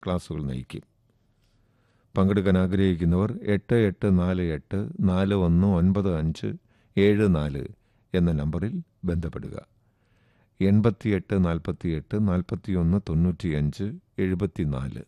ക്ലാസുകൾ നയിക്കും പങ്കെടുക്കാൻ ആഗ്രഹിക്കുന്നവർ എട്ട് എട്ട് നാല് എട്ട് നാല് ഒന്ന് ഒൻപത് അഞ്ച് ഏഴ് നാല് എന്ന നമ്പറിൽ ബന്ധപ്പെടുക എൺപത്തിയെട്ട് നാൽപ്പത്തിയെട്ട് നാൽപ്പത്തിയൊന്ന് തൊണ്ണൂറ്റിയഞ്ച് എഴുപത്തിനാല്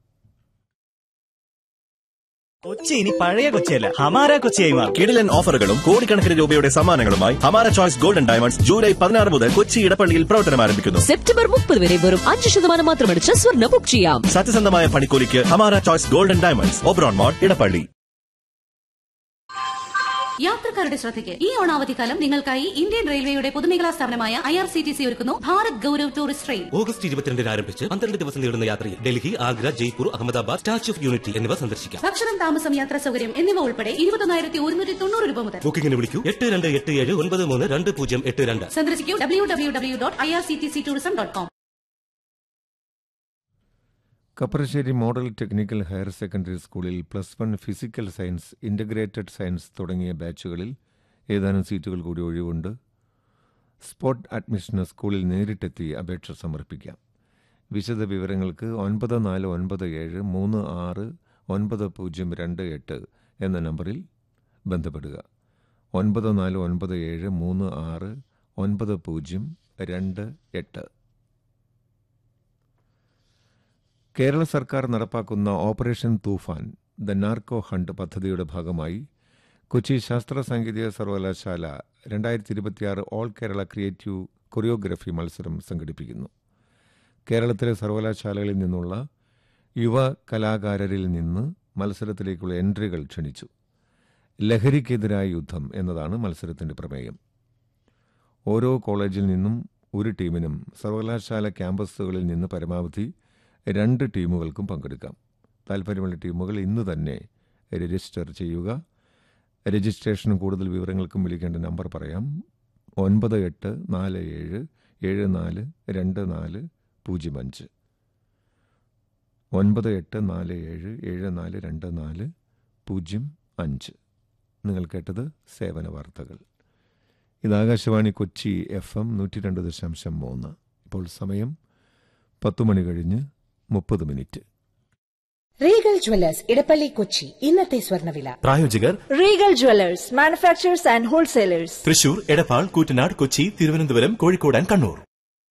കൊച്ചി ഇനി പഴയ കൊച്ചിയല്ല ഹമാര കൊച്ചിയായി മാറും കിടിലൻ ഓഫറുകളും കോടിക്കണക്കിന് രൂപയുടെ സമ്മാനങ്ങളുമായി ഹമാര ചോയ്സ് ഗോൾഡൻ ഡയമണ്ട്സ് ജൂലൈ പതിനാറ് മുതൽ കൊച്ചി ഇടപ്പള്ളിയിൽ പ്രവർത്തനം ആരംഭിക്കുന്നു സെപ്റ്റംബർ മുപ്പത് വരെ വെറും അഞ്ച് ശതമാനം മാത്രമടിച്ച് സ്വർണ്ണ ബുക്ക് ചെയ്യാം സത്യസന്ധമായ പണിക്കൂലിക്ക് Hamara choice golden diamonds Oberon mall Edappally യാത്രക്കാരുടെ ശ്രദ്ധയ്ക്ക് ഈ ഓണാവധിക്കാലം നിങ്ങൾക്കായി ഇന്ത്യൻ റെയിൽവേയുടെ പൊതുമേഖലാ സ്ഥാപനമായ I R C T C ഒരുക്കുന്നു Bharat Gaurav tourist train August ഇരുപത്തിരണ്ടിന് ആരംഭിച്ച് പന്ത്രണ്ട് ദിവസം നീളുന്ന യാത്രയിൽ Delhi Agra Jaipur Ahmedabad Statue of Unity എന്നിവ സന്ദർശിക്കാം ഭക്ഷണം താമസം യാത്രാ സൗകര്യം എന്നിവ ഉൾപ്പെടെ ഇരുപത്തൊന്നായിരത്തി ഒരുന്നൂറ്റി തൊണ്ണൂറ് രൂപ മുതൽ ബുക്കിംഗിന് വിളിക്കൂ എട്ട് രണ്ട് എട്ട് ഏഴ് ഒൻപത് മൂന്ന് രണ്ട് പൂജ്യം എട്ട് രണ്ട് സന്ദർശിക്കൂ W W W dot I R C T C tourism dot com Kapparassery model technical higher secondary സ്കൂളിൽ plus one physical science integrated science തുടങ്ങിയ ബാച്ചുകളിൽ ഏതാനും സീറ്റുകൾ കൂടി ഒഴിവുണ്ട് സ്പോട്ട് അഡ്മിഷന് സ്കൂളിൽ നേരിട്ടെത്തി അപേക്ഷ സമർപ്പിക്കാം വിശദ വിവരങ്ങൾക്ക് ഒൻപത് നാല് ഒൻപത് ഏഴ് മൂന്ന് ആറ് ഒൻപത് പൂജ്യം രണ്ട് എട്ട് എന്ന നമ്പറിൽ ബന്ധപ്പെടുക ഒൻപത് നാല് ഒൻപത് ഏഴ് മൂന്ന് ആറ് ഒൻപത് പൂജ്യം രണ്ട് എട്ട് കേരള സർക്കാർ നടപ്പാക്കുന്ന ഓപ്പറേഷൻ തൂഫാൻ ദ നാർക്കോ ഹണ്ട് പദ്ധതിയുടെ ഭാഗമായി കൊച്ചി ശാസ്ത്ര സാങ്കേതിക സർവകലാശാല രണ്ടായിരത്തി ഇരുപത്തിയാറ് ഓൾ കേരള ക്രിയേറ്റീവ് കൊറിയോഗ്രഫി മത്സരം സംഘടിപ്പിക്കുന്നു കേരളത്തിലെ സർവകലാശാലകളിൽ നിന്നുള്ള യുവ കലാകാരരിൽ നിന്ന് മത്സരത്തിലേക്കുള്ള എൻട്രികൾ ക്ഷണിച്ചു ലഹരിക്കെതിരായ യുദ്ധം എന്നതാണ് മത്സരത്തിന്റെ പ്രമേയം ഓരോ കോളേജിൽ നിന്നും ഒരു ടീമിനും സർവകലാശാല ക്യാമ്പസുകളിൽ നിന്ന് പരമാവധി രണ്ട് ടീമുകൾക്കും പങ്കെടുക്കാം താൽപ്പര്യമുള്ള ടീമുകൾ ഇന്ന് തന്നെ രജിസ്റ്റർ ചെയ്യുക രജിസ്ട്രേഷനും കൂടുതൽ വിവരങ്ങൾക്കും വിളിക്കേണ്ട നമ്പർ പറയാം ഒൻപത് എട്ട് നാല് ഏഴ് ഏഴ് നാല് രണ്ട് നാല് പൂജ്യം അഞ്ച് ഒൻപത് എട്ട് നാല് ഏഴ് ഏഴ് നാല് രണ്ട് നാല് പൂജ്യം അഞ്ച് നിങ്ങൾ കേട്ടത് സേവന വാർത്തകൾ ഇത് ആകാശവാണി കൊച്ചി എഫ് എം നൂറ്റി രണ്ട് ദശാംശം മൂന്ന് ഇപ്പോൾ സമയം പത്തു മണി കഴിഞ്ഞ് മുപ്പത് minute Regal Jewellers Edappally Kochi ഇന്നത്തെ സ്വർണ്ണവില പ്രായോജകർ Regal Jewellers manufacturers and wholesalers Thrissur Edappal Koottanad Kochi Thiruvananthapuram Kozhikode and Kannur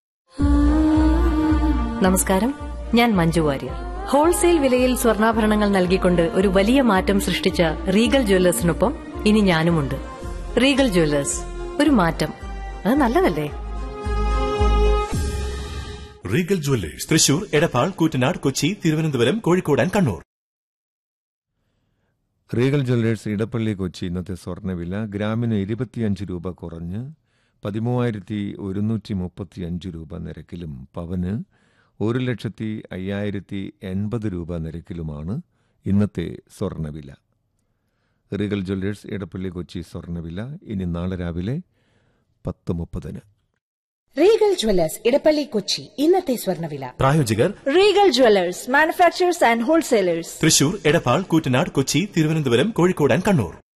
നമസ്കാരം ഞാൻ മഞ്ജു വാര്യർ ഹോൾസെയിൽ വിലയിൽ സ്വർണ്ണാഭരണങ്ങൾ നൽകിക്കൊണ്ട് ഒരു വലിയ മാറ്റം സൃഷ്ടിച്ച റീഗൽ ജ്വല്ലേഴ്സിനൊപ്പം ഇനി ഞാനുമുണ്ട് റീഗൽ ജ്വല്ലേഴ്സ് ഒരു മാറ്റം അത് നല്ലതല്ലേ Regal Jewellers Thrissur Edappal Koottanad Kochi Thiruvananthapuram Kozhikode and Kannur Regal Jewellers Edappally Kochi ഇന്നത്തെ സ്വർണ്ണവില ഗ്രാമിന് ഇരുപത്തിയഞ്ച് രൂപ കുറഞ്ഞ് പതിമൂവായിരത്തി ഒരുന്നൂറ്റി മുപ്പത്തിയഞ്ച് രൂപ നിരക്കിലും പവന് ഒരു ലക്ഷത്തി അയ്യായിരത്തി എൺപത് രൂപ നിരക്കിലുമാണ് ഇന്നത്തെ സ്വർണ്ണവില റീഗൽ ജ്വല്ലേഴ്സ് ഇടപ്പള്ളി കൊച്ചി സ്വർണ്ണവില ഇനി നാളെ രാവിലെ പത്ത് മുപ്പതിന് റീഗൽ ജ്വല്ലേഴ്സ് ഇടപ്പള്ളി കൊച്ചി ഇന്നത്തെ സ്വർണ്ണവില പ്രായോജകർ Regal Jewellers manufacturers and wholesalers Thrissur Edappal Koottanad Kochi Thiruvananthapuram Kozhikode and Kannur